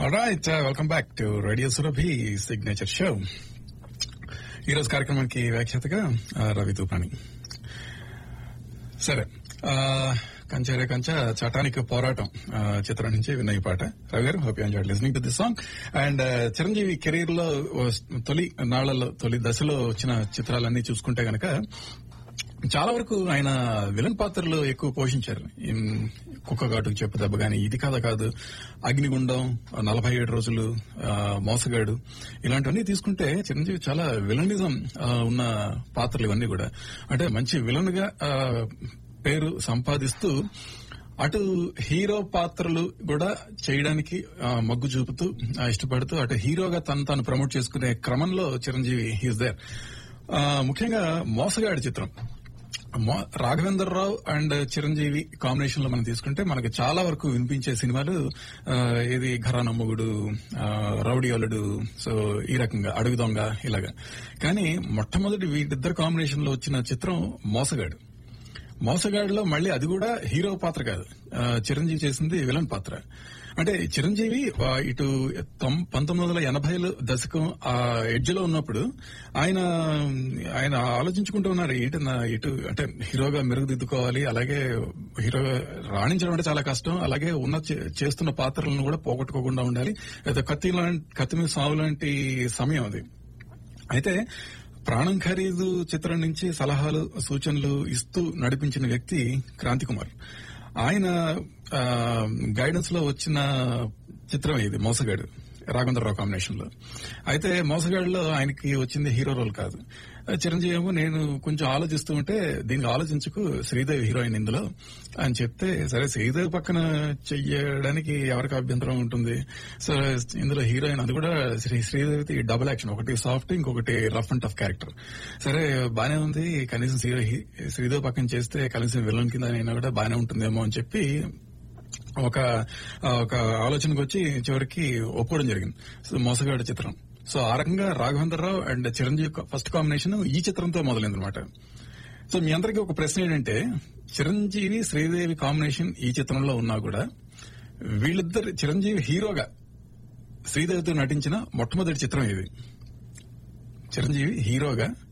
right welcome back to radio Surabhi signature show ఈ రోజు కార్యక్రమానికి వ్యాఖ్యాతగా ఆ, రవి తూపాని సరే ఆ, కంచెరే కంచ చటానికి పోరాటం ఆ, చిత్రం నుంచి విన్న ఈ పాట Ravi garu hope enjoy listening to this song and Chiranjeevi career లో తొలి నాళ్లలో తొలి దశలో వచ్చిన చిత్రాలన్నీ చూసుకుంటే గనక చాలా వరకు ఆయన విలన్ పాత్రలు ఎక్కువ పోషించారు ఇన్ కుక్కగాటు చెప్పు దెబ్బ గాని ఇది కథ కాదు అగ్నిగుండం నలభై ఏడు రోజులు ఆ, మోసగాడు ఇలాంటివన్నీ తీసుకుంటే చిరంజీవి చాలా విలనిజం ఆ, ఉన్న పాత్రలు ఇవన్నీ కూడా అంటే మంచి విలన్ గా ఆ, పేరు సంపాదిస్తూ అటు హీరో పాత్రలు కూడా చేయడానికి ఆ, మగ్గు చూపుతూ ఆ, ఇష్టపడుతూ అటు హీరోగా తను తాను ప్రమోట్ చేసుకునే క్రమంలో చిరంజీవి హీస్ దేర్ ముఖ్యంగా మోసగాడి చిత్రం మో- రాఘవేంద్ర రావు అండ్ చిరంజీవి కాంబినేషన్ లో మనం తీసుకుంటే మనకు చాలా వరకు వినిపించే సినిమాలు ఆ, ఇది ఘరానమ్మగుడు ఆ, రౌడీ అల్లుడు సో ఈ రకంగా అడుగు దొంగ ఇలాగా కానీ మొట్టమొదటి వీటిద్దరు కాంబినేషన్ లో వచ్చిన చిత్రం మోసగాడు మోసగాడిలో మళ్ళీ అది కూడా హీరో పాత్ర కాదు ఆ, చిరంజీవి చేసింది విలన్ పాత్ర అంటే చిరంజీవి ఆ, ఇటు తొం- పంతొమ్మిది వందల ఎనభైలో దశకం ఆ ఎడ్జ్ లో ఉన్నప్పుడు ఆయన ఆయన ఆలోచించుకుంటూ ఉన్నారు ఇటు నా- ఇటు అంటే హీరోగా మెరుగుదిద్దుకోవాలి అలాగే హీరోగా రాణించడం అంటే చాలా కష్టం అలాగే ఉన్న చే- చేస్తున్న పాత్రలను కూడా పోగొట్టుకోకుండా ఉండాలి అయితే కత్తి లాంటి కత్తి మీద సాగు లాంటి సమయం అది అయితే ప్రాణం ఖరీదు చిత్రం నుంచి సలహాలు సూచనలు ఇస్తూ నడిపించిన వ్యక్తి క్రాంతి కుమార్ ఆయన గైడెన్స్ లో వచ్చిన చిత్రం ఇది మోసగాడు రాఘవేంద్రరావు కాంబినేషన్ లో అయితే మోసగాడిలో ఆయనకి వచ్చింది హీరో రోల్ కాదు చిరంజీవి ఏమో నేను కొంచెం ఆలోచిస్తూ ఉంటే దీనికి ఆలోచించుకు శ్రీదేవి హీరోయిన్ ఇందులో అని చెప్తే సరే శ్రీదేవి పక్కన చెయ్యడానికి ఎవరికి అభ్యంతరం ఉంటుంది సో ఇందులో హీరోయిన్ అది కూడా శ్రీ శ్రీదేవి డబుల్ యాక్షన్ ఒకటి సాఫ్ట్ ఇంకొకటి రఫ్ అండ్ టఫ్ క్యారెక్టర్ సరే బానే ఉంది కనీసం శ్రీ- శ్రీదేవి పక్కన చేస్తే కనీసం విలన్ కింద అయినా కూడా బానే ఉంటుందేమో అని చెప్పి ఒక ఒక ఆలోచనకు వచ్చి చివరికి ఒప్పుకోవడం జరిగింది సో మోసగాడు చిత్రం సో ఆ రకంగా Raghavendra Rao and Chiranjeevi first combination ఈ చిత్రంతో మొదలైంది అనమాట సో మీ అందరికీ ఒక ప్రశ్న ఏంటంటే చిరంజీవి శ్రీదేవి కాంబినేషన్ ఈ చిత్రంలో ఉన్నా కూడా వీళ్ళిద్దరు చిరంజీవి హీరోగా శ్రీదేవితో నటించిన మొట్టమొదటి చిత్రం ఇది చిరంజీవి హీరోగా